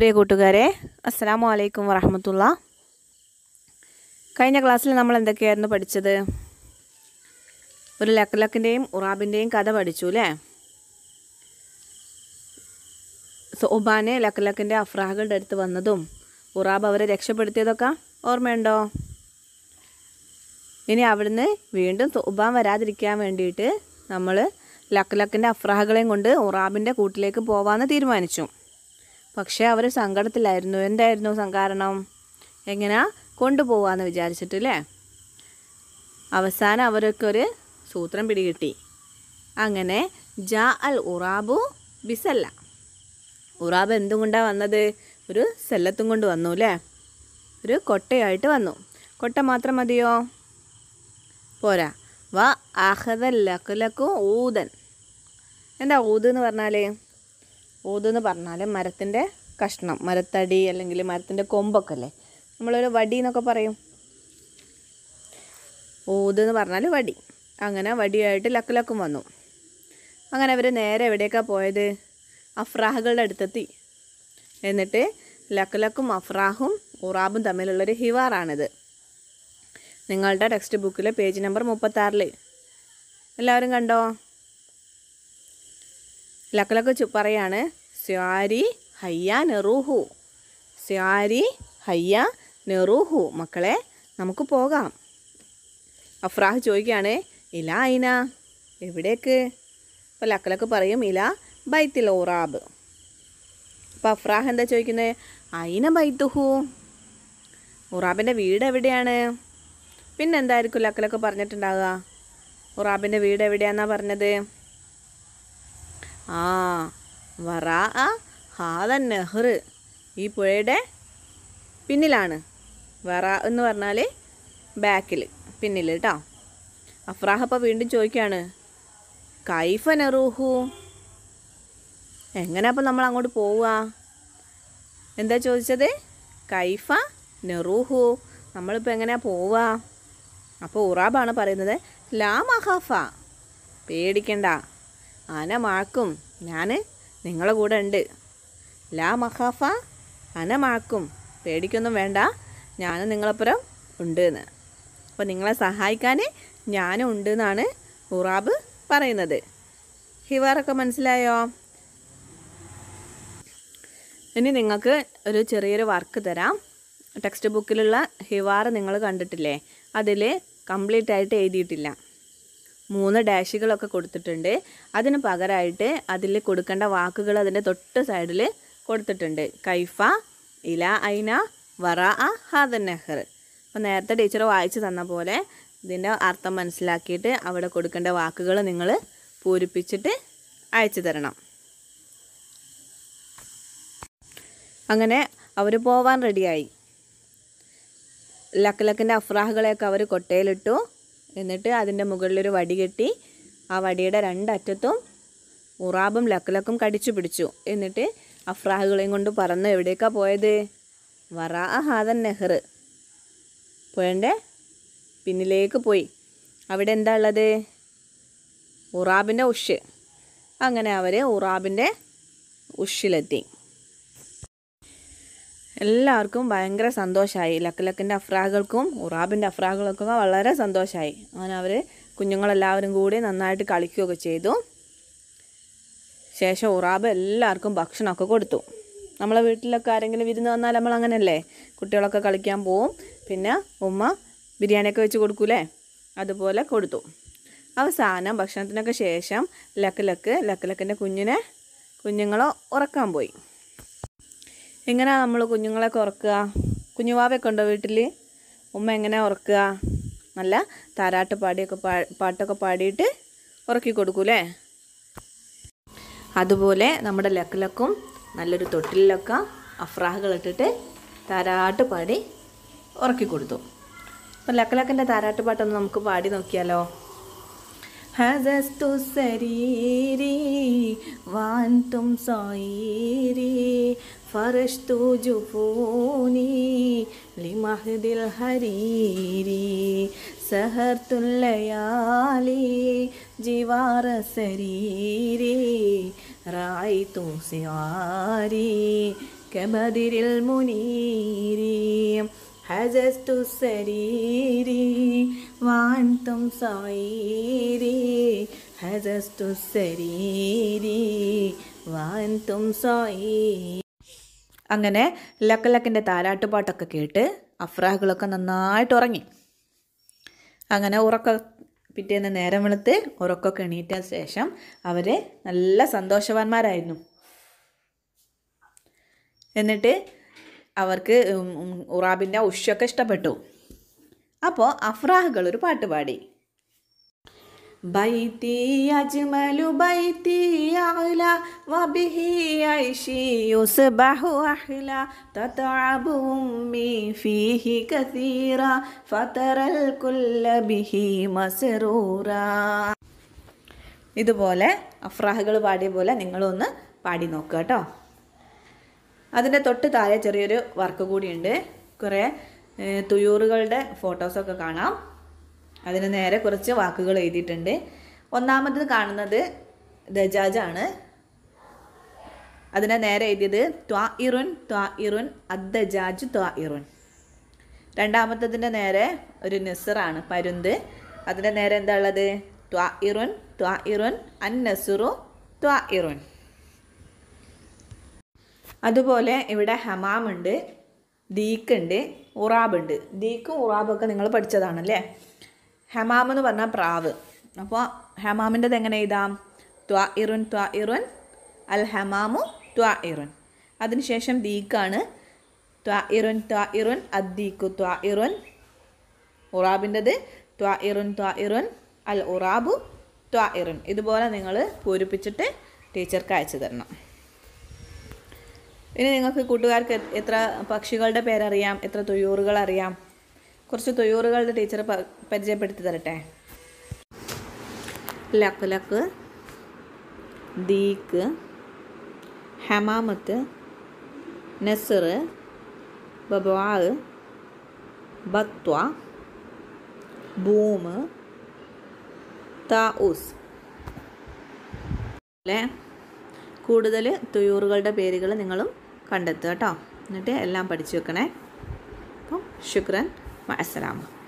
പ്രിയ കൂട്ടുകാരെ അസ്സാം വലൈക്കും വറഹമത്തുള്ള കഴിഞ്ഞ ക്ലാസ്സിൽ നമ്മൾ എന്തൊക്കെയായിരുന്നു പഠിച്ചത് ഒരു ലക്കലക്കിൻ്റെയും ഉറാബിൻ്റെയും കഥ പഠിച്ചു അല്ലേ സോബാനെ ലക്കലക്കിൻ്റെ അഫ്രാഹുകളുടെ അടുത്ത് വന്നതും ഉറാബ് അവരെ രക്ഷപ്പെടുത്തിയതൊക്കെ ഓർമ്മയുണ്ടോ ഇനി അവിടുന്ന് വീണ്ടും സോബാൻ വരാതിരിക്കാൻ വേണ്ടിയിട്ട് നമ്മൾ ലക്കലക്കിൻ്റെ അഫ്രാഹുകളെയും കൊണ്ട് ഉറാബിൻ്റെ കൂട്ടിലേക്ക് പോവാമെന്ന് തീരുമാനിച്ചു പക്ഷേ അവർ സങ്കടത്തിലായിരുന്നു എന്തായിരുന്നു സം- കാരണം എങ്ങനെയാ കൊണ്ടുപോവാന്ന് വിചാരിച്ചിട്ടില്ലേ അവസാനം അവരൊക്കെ ഒരു സൂത്രം പിടികിട്ടി അങ്ങനെ ജാ അൽ ഉറാബു ബിസല്ല ഉറാബ് എന്തും കൊണ്ടാണ് വന്നത് ഒരു സെല്ലത്തും കൊണ്ട് വന്നു അല്ലേ ഒരു കൊട്ടയായിട്ട് വന്നു കൊട്ട മാത്രം മതിയോ പോരാ വ ആഹദ ലക്കുലക്കു ഊതൻ എന്താ ഊത് എന്ന് പറഞ്ഞാൽ ഊത് എന്ന് പറഞ്ഞാൽ മരത്തിൻ്റെ കഷ്ണം മരത്തടി അല്ലെങ്കിൽ മരത്തിൻ്റെ കൊമ്പൊക്കെ അല്ലേ നമ്മളൊരു വടി എന്നൊക്കെ പറയും ഊത് എന്ന് പറഞ്ഞാൽ വടി അങ്ങനെ വടിയായിട്ട് ലക്കുലക്കും വന്നു അങ്ങനെ അവർ നേരെ എവിടേക്കാണ് പോയത് അഫ്രാഹുകളുടെ അടുത്തെത്തി എന്നിട്ട് ലക്കുലക്കും അഫ്രാഹും ഉറാബും തമ്മിലുള്ളൊരു ഹിവാറാണിത് നിങ്ങളുടെ ടെക്സ്റ്റ് ബുക്കിലെ പേജ് നമ്പർ മുപ്പത്താറിൽ എല്ലാവരും കണ്ടോ ലക്കലൊക്കെ ചു പറയാണ് സ്യാരി ഹയ്യ നെറൂഹു സ്യാരി ഹയ്യ നെറൂഹു മക്കളെ നമുക്ക് പോകാം അഫ്രാഹ് ചോദിക്കുകയാണ് ഇല അയിന എവിടേക്ക് അപ്പോൾ ലക്കലൊക്കെ പറയും ഇല ബൈത്തിൽ ഓറാബ് അപ്പോൾ അഫ്രാഹ് എന്താ ചോദിക്കുന്നത് അയിന ബൈത്തുഹു ഉറാബിൻ്റെ വീട് എവിടെയാണ് പിന്നെ എന്തായിരിക്കും ലക്കലൊക്കെ പറഞ്ഞിട്ടുണ്ടാവുക ഉറാബിൻ്റെ വീട് എവിടെയാന്നാ പറഞ്ഞത് ആ വറാ ഹാദൻ നെഹ്ർ ഈ പുഴയുടെ പിന്നിലാണ് വറ എന്ന് പറഞ്ഞാൽ ബാക്കിൽ പിന്നിൽ കേട്ടോ അഫ്രാഹ് അപ്പോൾ വീണ്ടും ചോദിക്കുകയാണ് കൈഫ നെറൂഹു എങ്ങനെ അപ്പം നമ്മൾ അങ്ങോട്ട് പോവുക എന്താ ചോദിച്ചത് കൈഫ നെറൂഹു നമ്മളിപ്പോൾ എങ്ങനെയാ പോവുക അപ്പോൾ ഉറാബാണ് പറയുന്നത് ലാ മഹാഫ പേടിക്കണ്ട അന മാക്കും ഞാൻ നിങ്ങളെ കൂടെ ഉണ്ട് ലാ മഹാഫ അന മാക്കും പേടിക്കൊന്നും വേണ്ട ഞാനും നിങ്ങളപ്പുറം ഉണ്ട് എന്ന് അപ്പോൾ നിങ്ങളെ സഹായിക്കാൻ ഞാനും ഉണ്ട് എന്നാണ് ഉറാബ് പറയുന്നത് ഹിവാറൊക്കെ മനസ്സിലായോ ഇനി നിങ്ങൾക്ക് ഒരു ചെറിയൊരു വർക്ക് തരാം ടെക്സ്റ്റ് ബുക്കിലുള്ള ഹിവാർ നിങ്ങൾ കണ്ടിട്ടില്ലേ അതിൽ കംപ്ലീറ്റ് ആയിട്ട് എഴുതിയിട്ടില്ല മൂന്ന് ഡാഷുകളൊക്കെ കൊടുത്തിട്ടുണ്ട് അതിന് പകരമായിട്ട് അതിൽ കൊടുക്കേണ്ട വാക്കുകൾ അതിൻ്റെ തൊട്ട് സൈഡിൽ കൊടുത്തിട്ടുണ്ട് കൈഫ ഇല ഐന വറ അ ഹാദൻ നെഹർ അപ്പോൾ നേരത്തെ ടീച്ചർ വായിച്ചു തന്ന പോലെ ഇതിൻ്റെ അർത്ഥം മനസ്സിലാക്കിയിട്ട് അവിടെ കൊടുക്കേണ്ട വാക്കുകൾ നിങ്ങൾ പൂരിപ്പിച്ചിട്ട് അയച്ചു തരണം അങ്ങനെ അവർ പോവാൻ റെഡിയായി ലക്കലക്കിൻ്റെ അഫ്രാഹുകളെയൊക്കെ അവർ കൊട്ടയിലിട്ടു എന്നിട്ട് അതിൻ്റെ മുകളിലൊരു വടി കെട്ടി ആ വടിയുടെ രണ്ടറ്റത്തും ഉറാബും ലക്കലക്കും കടിച്ചു പിടിച്ചു എന്നിട്ട് അഫ്രാഹുകളെയും കൊണ്ട് പറന്ന് എവിടേക്കാണ് പോയത് വറാ ഹാദൻ നെഹ്ർ പുഴൻ്റെ പിന്നിലേക്ക് പോയി അവിടെ എന്താ ഉള്ളത് ഉറാബിൻ്റെ ഉഷ് അങ്ങനെ അവർ ഉറാബിൻ്റെ ഉഷിലെത്തി എല്ലാവർക്കും ഭയങ്കര സന്തോഷമായി ലക്കലക്കിൻ്റെ അഫ്രാഹുകൾക്കും ഉറാബിൻ്റെ അഫ്രാഹുകൾക്കും വളരെ സന്തോഷമായി അങ്ങനെ അവർ കുഞ്ഞുങ്ങളെല്ലാവരും കൂടി നന്നായിട്ട് കളിക്കുകയൊക്കെ ചെയ്തു ശേഷം ഉറാബ് എല്ലാവർക്കും ഭക്ഷണമൊക്കെ കൊടുത്തു നമ്മളെ വീട്ടിലൊക്കെ ആരെങ്കിലും വിരുന്ന് വന്നാൽ നമ്മൾ അങ്ങനെയല്ലേ കുട്ടികളൊക്കെ കളിക്കാൻ പോവും പിന്നെ ഉമ്മ ബിരിയാണിയൊക്കെ വെച്ച് കൊടുക്കൂലേ അതുപോലെ കൊടുത്തു അവസാനം ഭക്ഷണത്തിനൊക്കെ ശേഷം ലക്കലക്ക് ലക്കലക്കിൻ്റെ കുഞ്ഞിനെ കുഞ്ഞുങ്ങളെ ഉറക്കാൻ പോയി എങ്ങനെയാ നമ്മൾ കുഞ്ഞുങ്ങളെയൊക്കെ ഉറക്കുക കുഞ്ഞുവാവയൊക്കെ ഉണ്ടോ വീട്ടിൽ ഉമ്മ എങ്ങനെയാ ഉറക്കുക നല്ല താരാട്ട് പാടിയൊക്കെ പാ പാട്ടൊക്കെ പാടിയിട്ട് ഉറക്കി കൊടുക്കൂലേ അതുപോലെ നമ്മുടെ ലക്കിലക്കും നല്ലൊരു തൊട്ടിലൊക്കെ അഫ്രാഹുകൾ ഇട്ടിട്ട് താരാട്ട് പാടി ഉറക്കി കൊടുത്തു അപ്പം ലക്കലക്കിൻ്റെ താരാട്ട് പാട്ടൊന്ന് നമുക്ക് പാടി നോക്കിയാലോ هززت سريري وأنتم صعيري فرشت جفوني لمهد الحرير سهرت الليالي جوار سريري رأيت سعاري كبدر المنير حززت سريري وأنتم صعيري حززت سريري وأنتم صعيري അങ്ങനെ ലക്ക ലക്കിൻ്റെ താരാട്ടുപാട്ടൊക്കെ കേട്ട് അഫ്രാഹുകളൊക്കെ നന്നായിട്ട് ഉറങ്ങി അങ്ങനെ ഉറക്ക പിറ്റേന്ന് നേരം വെളുത്ത് ഉറക്കമൊക്കെ എണീറ്റ ശേഷം അവർ നല്ല സന്തോഷവാന്മാരായിരുന്നു എന്നിട്ട് അവർക്ക് ഉം, ഉം, ഉറാബിൻ്റെ ഉഷൊക്കെ ഇഷ്ടപ്പെട്ടു അപ്പോൾ അഫ്രാഹുകൾ ഒരു പാട്ട് പാടി بيتي أجمل بيتي أعلى وبه عيشي يصبح أحلى تتعب أمي فيه كثيرا فترى الكل به مسرورا ഇതുപോലെ അഫ്രാഹുകൾ പാടിയ പോലെ നിങ്ങളൊന്ന് പാടി നോക്കുക കേട്ടോ അതിൻ്റെ തൊട്ട് താഴെ ചെറിയൊരു വർക്ക് കൂടിയുണ്ട് കുറേ ഏഹ്, തുയൂറുകളുടെ ഫോട്ടോസൊക്കെ കാണാം അതിന് നേരെ കുറച്ച് വാക്കുകൾ എഴുതിയിട്ടുണ്ട് ഒന്നാമത് കാണുന്നത് ദജാജാണ് അതിനെ നേരെ എഴുതിയത് ത്വാ ഇറുൻ ത്വാ ഇറുൻ അദ്ദജാജ് ത്വാ ഇറുൻ രണ്ടാമത്തതിൻ്റെ നേരെ ഒരു നിസറാണ് പരുന്ത് അതിൻ്റെ നേരെ എന്താ ഉള്ളത് ത്വാ ഇറുൻ ത്വാ ഇറുൻ അൻ നസുറു ത്വാ ഇറുൻ അതുപോലെ ഇവിടെ ഹമാമുണ്ട് ദീക്കുണ്ട് ഉറാബുണ്ട് ദീക്കും ഉറാബൊക്കെ നിങ്ങൾ പഠിച്ചതാണല്ലേ ഹമാം എന്ന് പറഞ്ഞാൽ പ്രാവ് അപ്പോൾ ഹമാമിൻ്റെത് എങ്ങനെ എഴുതാം ത്വാ ഇറുൻ ത്വാ ഇറുൻ അൽ ഹമാമു ത്വാ ഇറുൻ അതിനുശേഷം ദീക്കാണ് ത്വാ ഇറുൻ ത്വാ ഇറുൻ അദ്ദീക്കു ത്വാ ഇറുൻ ഉറാബിൻ്റെത് ത്വാ ഇറുൻ ത്വാ ഇറുൻ അൽ ഉറാബു ത്വാ ഇറുൻ ഇതുപോലെ നിങ്ങൾ പൂരിപ്പിച്ചിട്ട് ടീച്ചർക്ക് അയച്ചു തരണം ഇനി നിങ്ങൾക്ക് കൂട്ടുകാർക്ക് എ- എത്ര പക്ഷികളുടെ പേരറിയാം എത്ര തൊയ്യൂറുകൾ അറിയാം കുറച്ച് തൊയ്യൂറുകളുടെ ടീച്ചർ പ- പരിചയപ്പെടുത്തി തരട്ടെ ലക്ക് ലക്ക് ദീക്ക് ഹമാമത്ത് നസർ ബബ്വാ ബത്വ ബൂമ് താഊസ് അല്ലേ കൂടുതൽ തുയൂറുകളുടെ പേരുകൾ നിങ്ങളും കണ്ടെത്തുക കേട്ടോ എന്നിട്ട് എല്ലാം പഠിച്ചു വെക്കണേ അപ്പം ശുക്രൻ അസ്സലാമു